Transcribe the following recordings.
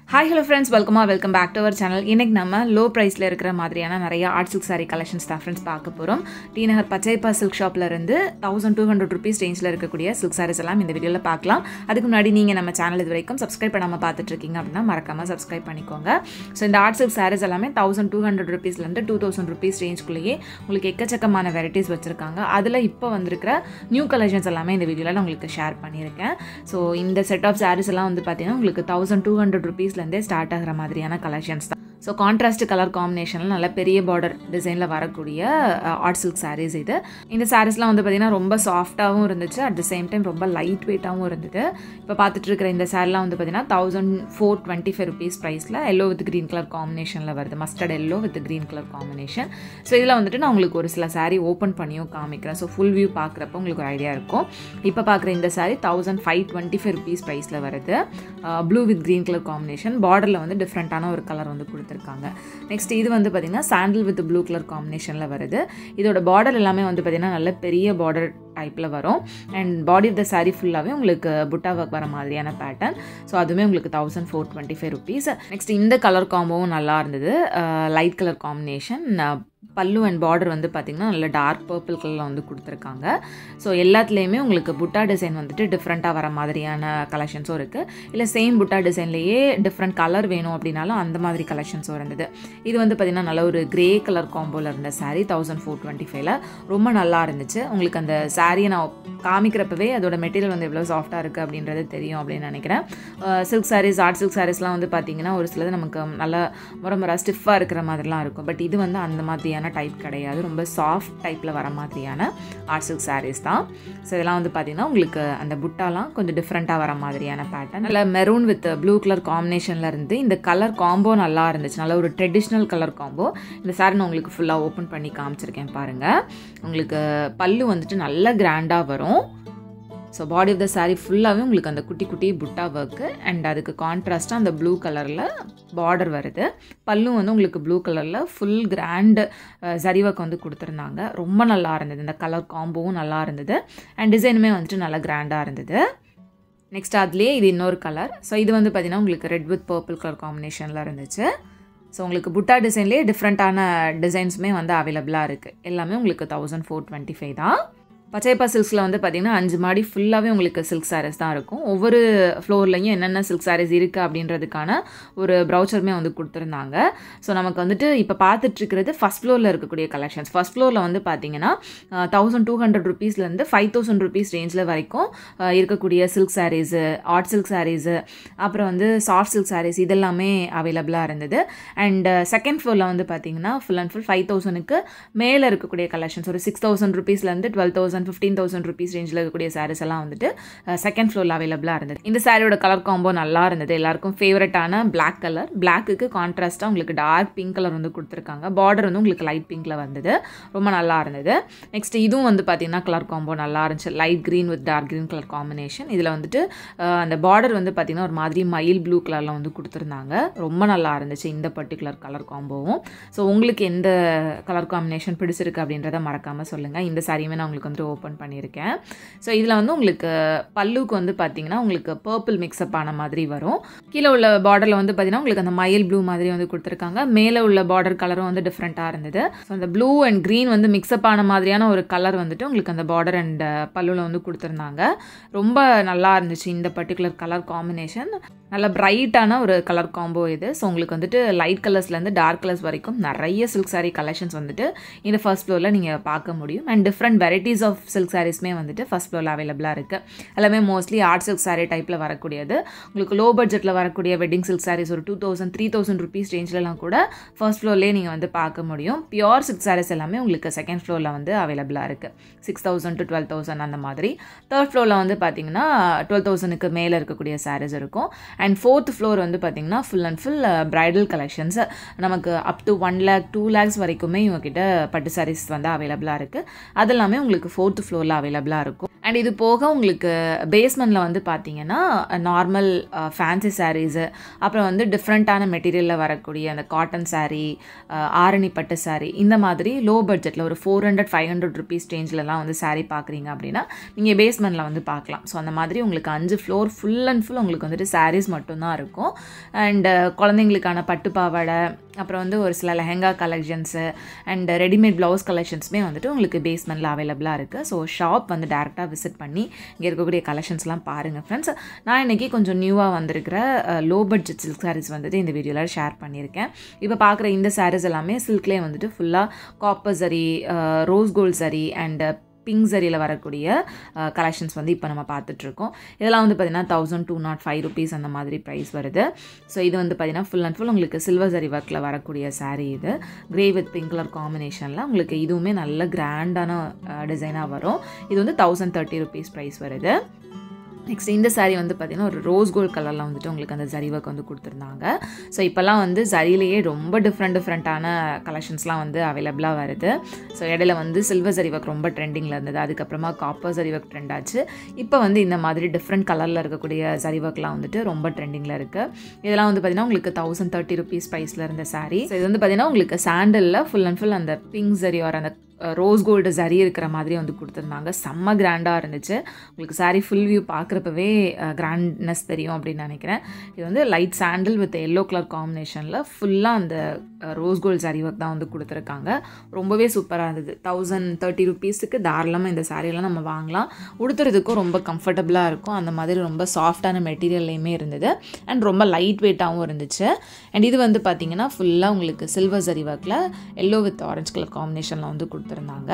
hi hello friends வெல்கமா welcome back to our channel இன்னைக்கு நம்ம லோ ப்ரைஸில் இருக்கிற மாதிரியான நிறைய ஆர்ட் சில்க் சாரி கலெக்ஷன்ஸ் தான் ஃப்ரெண்ட்ஸ் பார்க்க போகிறோம் டி நகர் பச்சைப்பா சில்க் ஷாப்பில் இருந்து தௌசண்ட் டூ ஹண்ட்ரட் ருபீஸ் ரேஞ்சில் இருக்கக்கூடிய சில்க் சாரீஸ் எல்லாம் இந்த வீடியோவில் பார்க்கலாம் அதுக்கு முன்னாடி நீங்கள் நம்ம சேனல் இது வரைக்கும் சப்ஸ்கிரைப் பண்ணாமல் பார்த்துட்டு இருக்கீங்க அப்படின்னா மறக்காமல் சப்ஸ்கிரைப் பண்ணிக்கோங்க ஸோ இந்த ஆர்ட் சில்க் சாரீஸ் எல்லாமே தௌசண்ட் டூ ஹண்ட்ரட் ருபீஸ்லேருந்து டூ தௌசண்ட் ருபீஸ் ரேஞ்சுக்குள்ளேயே உங்களுக்கு எக்கச்சக்கமான வெரைட்டிஸ் வச்சுருக்காங்க அதில் இப்போ வந்திருக்கிற நியூ கலெக்ஷன்ஸ் எல்லாமே இந்த வீடியோவில் நான் உங்களுக்கு ஷேர் பண்ணியிருக்கேன் ஸோ இந்த செட் ஆஃப் சாரீஸ் எல்லாம் வந்து பார்த்தீங்கன்னா உங்களுக்கு தௌசண்ட் டூ ஹண்ட்ரட் ருபீஸ்லேருந்தே ஸ்டார்ட் ஆகிற மாதிரியான கலெக்ஷன்ஸ் தான் ஸோ கான்ட்ராஸ்ட் கலர் காம்பினேஷனில் நல்ல பெரிய பார்டர் டிசைனில் வரக்கூடிய ஆர்ட் சில்க் சாரீஸ் இது இந்த சாரீஸ்லாம் வந்து பார்த்திங்கன்னா ரொம்ப சாஃப்டாகவும் இருந்துச்சு அட் த சேம் டைம் ரொம்ப லைட் வெயிட்டாகவும் இருந்தது இப்போ பார்த்துட்டு இருக்கிற இந்த சாரிலாம் வந்து பார்த்திங்கன்னா thousand four twenty five rupees ப்ரைஸில் எல்லோ வித் க்ரீன் கலர் காம்பினேஷனில் வருது mustard yellow with green colour combination so இதில் வந்துட்டு நான் உங்களுக்கு ஒரு சில சாரீ ஓப்பன் பண்ணியும் காமிக்கிறேன் ஸோ ஃபுல் வியூ பார்க்குறப்ப உங்களுக்கு ஒரு ஐடியா இருக்கும் இப்போ பார்க்குற இந்த sari thousand five twenty five rupees ப்ரைஸில் வருது blue with green colour combination பார்டரில் வந்து டிஃப்ரெண்ட்டான ஒரு கலர் வந்து கொடுத்துருக்காங்க நெக்ஸ்ட் இது வந்து பார்த்திங்கன்னா சாண்டில் வித் ப்ளூ கலர் காம்பினேஷனில் வருது இதோட பார்டர் எல்லாமே வந்து பார்த்திங்கன்னா நல்ல பெரிய பார்டர் டைப்பில் வரும் and body of the sari ஃபுல்லாகவே உங்களுக்கு புட்டா ஒர்க் வர மாதிரியான பேட்டர்ன் ஸோ அதுவுமே உங்களுக்கு thousand four twenty five rupees next இந்த கலர் காம்போவும் நல்லா இருந்தது light colour combination pallu and border வந்து பார்த்திங்கன்னா நல்ல டார்க் பர்பிள் கலரில் வந்து கொடுத்துருக்காங்க ஸோ எல்லாத்துலேயுமே உங்களுக்கு புட்டா டிசைன் வந்துட்டு டிஃப்ரெண்ட்டாக வர மாதிரியான கலெக்ஷன்ஸும் இருக்குது இல்லை சேம் புட்டா டிசைன்லேயே டிஃப்ரெண்ட் கலர் வேணும் அப்படின்னாலும் அந்த மாதிரி கலெக்ஷன்ஸும் இருந்தது இது வந்து பார்த்திங்கன்னா நல்ல ஒரு கிரே கலர் காம்போவில் இருந்த சாரீ தௌசண்ட் ஃபோர் டுவெண்ட்டி ஃபைவ்ல ரொம்ப நல்லா இருந்துச்சு உங்களுக்கு அந்த சாரியை நான் காமிக்கிறப்பவே அதோட மெட்டீரியல் வந்து எவ்வளோ சாஃப்டாக இருக்குது அப்படின்றது தெரியும் அப்படின்னு நினைக்கிறேன் சில்க் சாரீஸ் ஆர்ட் சில்க் சாரீஸ்லாம் வந்து பார்த்திங்கன்னா ஒரு சிலது நமக்கு நல்லா முறை முறை ஸ்டிஃபாக இருக்கிற மாதிரிலாம் இருக்கும் பட் இது வந்து அந்த மாதிரியான டைப் கிடையாது ரொம்ப சாஃப்ட் டைப்பில் வர மாதிரியான ஆர்ட் சில்க் சாரீஸ் தான் ஸோ இதெல்லாம் வந்து பார்த்திங்கன்னா உங்களுக்கு அந்த புட்டாலாம் கொஞ்சம் டிஃப்ரெண்ட்டாக வர மாதிரியான பேட்டர்ன் நல்ல மெரூன் வித் ப்ளூ கலர் காம்பினேஷனில் இருந்து இந்த கலர் காம்போ நல்லா இருந்துச்சு நல்ல ஒரு ட்ரெடிஷ்னல் கலர் காம்போ இந்த சாரீ நான் உங்களுக்கு ஃபுல்லாக ஓப்பன் பண்ணி காமிச்சிருக்கேன் பாருங்கள் உங்களுக்கு பல்லு வந்துட்டு நல்ல கிராண்டாக வரும் so body of the sari ஃபுல்லாகவே உங்களுக்கு அந்த குட்டி குட்டி புட்டா ஒர்க்கு அண்ட் அதுக்கு கான்ட்ராஸ்ட்டாக அந்த ப்ளூ கலரில் பார்டர் வருது பல்லும் வந்து உங்களுக்கு ப்ளூ கலரில் ஃபுல் கிராண்டு சரி ஒர்க் வந்து கொடுத்துருந்தாங்க ரொம்ப நல்லா இருந்தது இந்த கலர் காம்போவும் நல்லா இருந்தது அண்ட் டிசைனுமே வந்துட்டு நல்லா கிராண்டாக இருந்தது நெக்ஸ்ட் அதுலேயே இது இன்னொரு கலர் ஸோ இது வந்து பார்த்திங்கன்னா உங்களுக்கு ரெட் வித் பர்பிள் கலர் காம்பினேஷனில் இருந்துச்சு ஸோ உங்களுக்கு புட்டா டிசைன்லேயே டிஃப்ரெண்ட்டான டிசைன்ஸுமே வந்து அவைலபிளாக இருக்குது எல்லாமே உங்களுக்கு தௌசண்ட் ஃபோர் டுவெண்ட்டி ஃபைவ் தான் பச்சைப்பா சில்க்ஸில் வந்து பார்த்திங்கன்னா அஞ்சு மாடி ஃபுல்லாகவே உங்களுக்கு சில்க் சாரீஸ் தான் இருக்கும் ஒவ்வொரு ஃப்ளோர்லையும் என்னென்ன சில்க் சாரீஸ் இருக்குது அப்படின்றதுக்கான ஒரு ப்ரௌச்சருமே வந்து கொடுத்துருந்தாங்க ஸோ நமக்கு வந்துட்டு இப்போ பார்த்துட்ருக்கிறது ஃபஸ்ட் ஃப்ளோரில் இருக்கக்கூடிய கலெக்ஷன்ஸ் ஃபஸ்ட் ஃப்ளோரில் வந்து பார்த்திங்கன்னா தௌசண்ட் டூ ஹண்ட்ரட் ருபீஸ்லேருந்து ஃபைவ் தௌசண்ட் ருபீஸ் ரேஞ்சில் வரைக்கும் இருக்கக்கூடிய silk saris art silk saris அப்புறம் வந்து சாஃப்ட் சில்க் சாரீஸ் இதெல்லாமே அவைலபிளாக இருந்தது அண்ட் செகண்ட் ஃப்ளோரில் வந்து பார்த்திங்கன்னா ஃபுல் அண்ட் ஃபுல் ஃபைவ் தௌசண்ட்க்கு மேலே இருக்கக்கூடிய கலெக்ஷன்ஸ் ஒரு சிக்ஸ் தௌசண்ட் ருபீஸ்லேருந்து twelve thousand fifteen thousand rupees ரேஞ்சில் இருக்கக்கூடிய சாரீஸ் எல்லாம் வந்துட்டு செகண்ட் ஃப்ளோரில் அவைலபிளாக இருந்தது இந்த சாரியோட கலர் காம்போ நல்லா இருந்தது எல்லாருக்கும் ஃபேவரட்டான பிளாக் கலர் பிளாக்குக்கு கான்ட்ராஸ்ட்டாக உங்களுக்கு டார்க் பிங்க் கலர் வந்து கொடுத்துருக்காங்க பார்டர் வந்து உங்களுக்கு லைட் பிங்க்கில் வந்தது ரொம்ப நல்லா இருந்தது நெக்ஸ்ட் இதுவும் வந்து பார்த்தீங்கன்னா கலர் காம்போ நல்லா இருந்துச்சு light green with dark green colour combination இதில் வந்துட்டு அந்த பார்டர் வந்து பார்த்திங்கன்னா ஒரு மாதிரி மயில் ப்ளூ கலரில் வந்து கொடுத்துருந்தாங்க ரொம்ப நல்லா இருந்துச்சு இந்த பர்டிகுலர் கலர் காம்போவும் ஸோ உங்களுக்கு எந்த கலர் காம்பினேஷன் பிடிச்சிருக்கு அப்படின்றத மறக்காமல் சொல்லுங்கள் இந்த சாரியுமே நான் உங்களுக்கு வந்து ஓப்பன் பண்ணியிருக்கேன் ஸோ இதில் வந்து உங்களுக்கு பல்லுக்கு வந்து பார்த்தீங்கன்னா உங்களுக்கு பர்பிள் மிக்ஸ்அப் ஆன மாதிரி வரும் கீழே உள்ள பார்டரில் வந்து பார்த்தீங்கன்னா உங்களுக்கு அந்த மயில் ப்ளூ மாதிரி வந்து கொடுத்துருக்காங்க மேலே உள்ள பார்டர் கலரும் வந்து டிஃப்ரெண்ட்டாக இருந்தது ஸோ அந்த ப்ளூ அண்ட் க்ரீன் வந்து மிக்ஸ்அப் ஆன மாதிரியான ஒரு கலர் வந்துட்டு உங்களுக்கு அந்த பார்டர் அண்ட் பல்லுவில் வந்து கொடுத்துருந்தாங்க ரொம்ப நல்லா இருந்துச்சு இந்த பர்டிகுலர் கலர் காம்பினேஷன் நல்ல பிரைட்டான ஒரு கலர் காம்போ இது ஸோ உங்களுக்கு வந்துட்டு லைட் கலர்ஸ்லேருந்து டார்க் கலர்ஸ் வரைக்கும் நிறைய சில்க் சாரீ கலெக்ஷன்ஸ் வந்துட்டு இந்த ஃபர்ஸ்ட் ஃப்ளோரில் நீங்கள் பார்க்க முடியும் and different varieties of silk சாரீஸ்மே வந்துட்டு ஃபஸ்ட் ஃப்ளோரில் அவைலபிளாக இருக்குது எல்லாமே மோஸ்ட்லி ஆர்ட் சில்க் சாரீ டைப்பில் வரக்கூடியது உங்களுக்கு லோ பட்ஜெட்டில் வரக்கூடிய வெட்டிங் சில்க் சாரீஸ் ஒரு two thousand three thousand rupees ரேஞ்சிலலாம் கூட ஃபர்ஸ்ட் ஃப்ளோர்லேயே நீங்கள் வந்து பார்க்க முடியும் பியோர் சில்க் சாரீஸ் எல்லாமே உங்களுக்கு செகண்ட் ஃப்ளோரில் வந்து அவைலபிளாக இருக்குது six thousand to twelve thousand அந்த மாதிரி தேர்ட் ஃப்ளோரில் வந்து பார்த்தீங்கன்னா டுவெல் தௌசண்ட்க்கு மேலே இருக்கக்கூடிய சாரீஸ் இருக்கும் அண்ட் ஃபோர்த் ஃப்ளோர் வந்து பார்த்திங்கன்னா full and full bridal collections நமக்கு up to one lakh two lakhs வரைக்குமே இவங்ககிட்ட பட்டு சாரீஸ் வந்து அவைலபிளாக இருக்குது அது எல்லாமே உங்களுக்கு ஃபோர்த் ஃபோர்த் ஃப்ளோரில் அவைலபிளாக இருக்கும் அண்ட் இது போக உங்களுக்கு பேஸ்மெண்ட்டில் வந்து பார்த்தீங்கன்னா நார்மல் ஃபேன்சி சாரீஸு அப்புறம் வந்து டிஃப்ரெண்ட்டான மெட்டீரியலில் வரக்கூடிய அந்த காட்டன் saree அஹ், ஆரணி பட்டு saree இந்த மாதிரி லோ பட்ஜெட்டில் ஒரு four hundred five hundred rupees ரேஞ்சிலலாம் வந்து saree பார்க்குறீங்க அப்படின்னா நீங்கள் பேஸ்மெண்ட்டில் வந்து பார்க்கலாம் ஸோ அந்த மாதிரி உங்களுக்கு அஞ்சு ஃப்ளோர் ஃபுல் அண்ட் ஃபுல் உங்களுக்கு வந்துட்டு sarees மட்டும்தான் இருக்கும் அண்டு குழந்தைங்களுக்கான பட்டு பாவாடை அப்புறம் வந்து ஒரு சில lehenga collections and readymade blouse கலெக்ஷன்ஸுமே வந்துட்டு உங்களுக்கு பேஸ்மெண்ட்டில் அவைலபிளாக இருக்குது ஸோ ஷாப் வந்து டேரெக்டாக விசிட் பண்ணி இங்கே இருக்கக்கூடிய கலெக்ஷன்ஸ்லாம் பாருங்கள் ஃப்ரெண்ட்ஸ் நான் இன்றைக்கி கொஞ்சம் நியூவாக வந்திருக்கிற லோ பட்ஜெட் சில்க் சாரீஸ் வந்துட்டு இந்த வீடியோவில் ஷேர் பண்ணியிருக்கேன் இப்போ பார்க்குற இந்த சாரீஸ் எல்லாமே சில்க்லேயே வந்துட்டு ஃபுல்லாக copper zari rose gold zari and pink சரியில் வரக்கூடிய கலெக்ஷன்ஸ் வந்து இப்போ நம்ம பார்த்துட்ருக்கோம் இதெல்லாம் வந்து பார்த்திங்கன்னா thousand two nought five rupees அந்த மாதிரி ப்ரைஸ் வருது ஸோ இது வந்து பார்த்திங்கன்னா ஃபுல் அண்ட் ஃபுல் உங்களுக்கு சில்வர் சரி ஒர்க்கில் வரக்கூடிய saree இது கிரே வித் பிங்க் கலர் காம்பினேஷனில் உங்களுக்கு இதுவுமே நல்ல கிராண்டான டிசைனாக வரும் இது வந்து தௌசண்ட் தேர்ட்டி ருபீஸ் ப்ரைஸ் வருது நெக்ஸ்ட் இந்த saree வந்து பார்த்திங்கன்னா ஒரு ரோஸ் கோல்ட் கலரில் வந்துட்டு உங்களுக்கு அந்த ஜரி ஒர்க் வந்து கொடுத்துருந்தாங்க ஸோ இப்போல்லாம் வந்து ஜரிலேயே ரொம்ப டிஃப்ரெண்ட் டிஃப்ரெண்ட்டான கலெக்ஷன்ஸ்லாம் வந்து அவைலபிளாக வருது ஸோ இடையில வந்து சில்வர் ஜரி ஒர்க் ரொம்ப ட்ரெண்டிங்கில் இருந்தது அதுக்கப்புறமா காப்பர் ஜரி ஒர்க் ட்ரெண்ட் ஆச்சு இப்போ வந்து இந்த மாதிரி டிஃப்ரெண்ட் கலரில் இருக்கக்கூடிய ஜரி ஒர்க்லாம் வந்துட்டு ரொம்ப ட்ரெண்டிங்கில் இருக்குது இதெல்லாம் வந்து பார்த்திங்கன்னா உங்களுக்கு தௌசண்ட் தேர்ட்டி ருபீஸ் ப்ரைஸில் இருந்த saree ஸோ இது வந்து பார்த்திங்கன்னா உங்களுக்கு சாண்டலில் ஃபுல் அண்ட் ஃபுல் அந்த பிங்க் ஜரி ஆர் அந்த ரோஸ் கோல்டு சரி இருக்கிற மாதிரி வந்து கொடுத்துருந்தாங்க செம்ம கிராண்டாக இருந்துச்சு உங்களுக்கு saree ஃபுல் வியூ பார்க்குறப்பவே கிராண்ட்னஸ் தெரியும் அப்படின்னு நினைக்கிறேன் இது வந்து light sandal with yellow colour காம்பினேஷனில் ஃபுல்லாக அந்த ரோஸ் கோல்டு saree ஒர்க் தான் வந்து கொடுத்துருக்காங்க ரொம்பவே சூப்பராக இருந்தது தௌசண்ட் தேர்ட்டி ருபீஸுக்கு தாராளமாக இந்த சாரியெல்லாம் நம்ம வாங்கலாம் உடுத்துறதுக்கும் ரொம்ப கம்ஃபர்டபுளாக இருக்கும் அந்த மாதிரி ரொம்ப சாஃப்டான மெட்டீரியல்லையுமே இருந்தது அண்ட் ரொம்ப லைட் வெயிட்டாகவும் இருந்துச்சு அண்ட் இது வந்து பார்த்திங்கன்னா ஃபுல்லாக உங்களுக்கு சில்வர் சரி ஒர்க்கில் எல்லோ வித் ஆரஞ்சு கலர் காம்பினேஷனில் வந்து கொடுத்துருந்தாங்க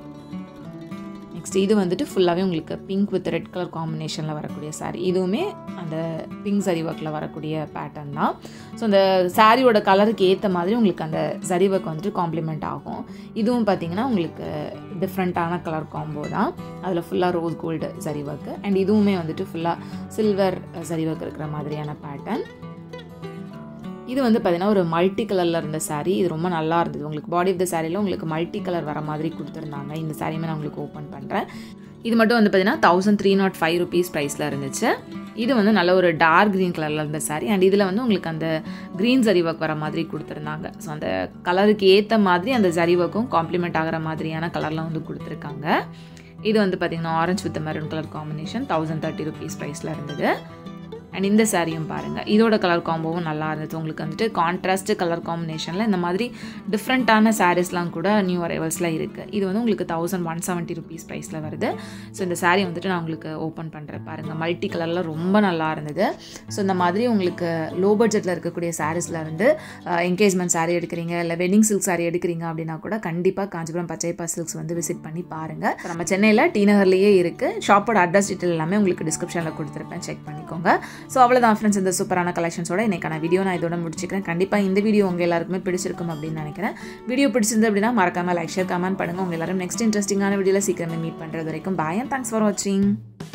நெக்ஸ்ட் இது வந்துட்டு ஃபுல்லாகவே உங்களுக்கு பிங்க் வித் ரெட் கலர் காம்பினேஷனில் வரக்கூடிய saree இதுவுமே அந்த பிங்க் சரி ஒர்க்கில் வரக்கூடிய பேட்டர்ன் தான் ஸோ அந்த சாரியோட கலருக்கு ஏற்ற மாதிரி உங்களுக்கு அந்த சரி ஒர்க் வந்துட்டு காம்ப்ளிமெண்ட் ஆகும் இதுவும் பார்த்தீங்கன்னா உங்களுக்கு டிஃப்ரெண்ட்டான கலர் காம்போ தான் அதில் ஃபுல்லாக rose gold zari work and இதுவுமே வந்துட்டு ஃபுல்லாக சில்வர் சரி ஒர்க் இருக்கிற மாதிரியான பேட்டர்ன் இது வந்து பார்த்தீங்கன்னா ஒரு மல்டி கலரில் இருந்த saree இது ரொம்ப நல்லா இருந்தது உங்களுக்கு பாடி ஆஃப் த சாரியில் உங்களுக்கு மல்டி கலர் வர மாதிரி கொடுத்துருந்தாங்க இந்த சாரியுமே நான் உங்களுக்கு ஓப்பன் பண்ணுறேன் இது மட்டும் வந்து பார்த்தீங்கன்னா thousand three nought five rupees ப்ரைஸில் இருந்துச்சு இது வந்து நல்ல ஒரு டார்க் க்ரீன் கலரில் இருந்த saree அண்ட் இதில் வந்து உங்களுக்கு அந்த க்ரீன் ஜரி ஒர்க் வர மாதிரி கொடுத்துருந்தாங்க ஸோ அந்த கலருக்கு ஏற்ற மாதிரி அந்த ஜரி ஒர்க்கும் காம்ப்ளிமெண்ட் ஆகிற மாதிரியான கலரில் வந்து கொடுத்துருக்காங்க இது வந்து பார்த்திங்கன்னா orange with maroon colour combination thousand thirty rupees ப்ரைஸில் இருந்தது அண்ட் இந்த சாரியும் பாருங்கள் இதோட கலர் காம்போவும் நல்லா இருந்தது உங்களுக்கு வந்துட்டு கான்ட்ராஸ்ட் கலர் காம்பினேஷனில் இந்த மாதிரி டிஃப்ரெண்ட்டான சாரீஸ்லாம் கூட நியூ அரைவல்ஸில் இருக்குது இது வந்து உங்களுக்கு தௌசண்ட் ஒன் செவன்ட்டி ருபீஸ் ப்ரைஸில் வருது ஸோ இந்த saree வந்துட்டு நான் உங்களுக்கு ஓப்பன் பண்ணுறேன் பாருங்கள் மல்டி கலரில் ரொம்ப நல்லா இருந்தது ஸோ இந்த மாதிரி உங்களுக்கு லோ பட்ஜெட்டில் இருக்கக்கூடிய சாரீஸில் இருந்து என்கேஜ்மெண்ட் saree எடுக்கிறீங்க இல்லை வெட்டிங் சில்க் saree எடுக்கிறீங்க அப்படின்னா கூட கண்டிப்பாக காஞ்சிபுரம் பச்சைப்பா சில்க்ஸ் வந்து விசிட் பண்ணி பாருங்கள் இப்ப நம்ம சென்னையில் டி நகர்லேயே இருக்குது ஷாப்போட அட்ரஸ் டீட்டெயில் எல்லாமே உங்களுக்கு டிஸ்கிரிப்ஷனில் கொடுத்துருப்பேன் செக் பண்ணிக்கோங்க ஸோ அவ்வளோதான் ஃப்ரெண்ட்ஸ் இந்த சூப்பரான கலெக்ஷன்ஸோட இன்னைக்கான வீடியோ நான் இதோட முடிச்சுக்கிறேன் கண்டிப்பாக இந்த வீடியோ உங்கள் எல்லாருக்குமே பிடிச்சிருக்கும் அப்படின்னு நினைக்கிறேன் வீடியோ பிடிச்சிருந்து அப்படின்னா மறக்காம லைக் ஷேர் கமெண்ட் பண்ணுங்கள் உங்கள் எல்லாரும் நெக்ஸ்ட் இன்ட்ரெஸ்டிங்கான வீடியோவில் சீக்கிரமே மீட் பண்ணுறது வரைக்கும் பாய் அண்ட் தேங்க்ஸ் ஃபார் வாட்சிங்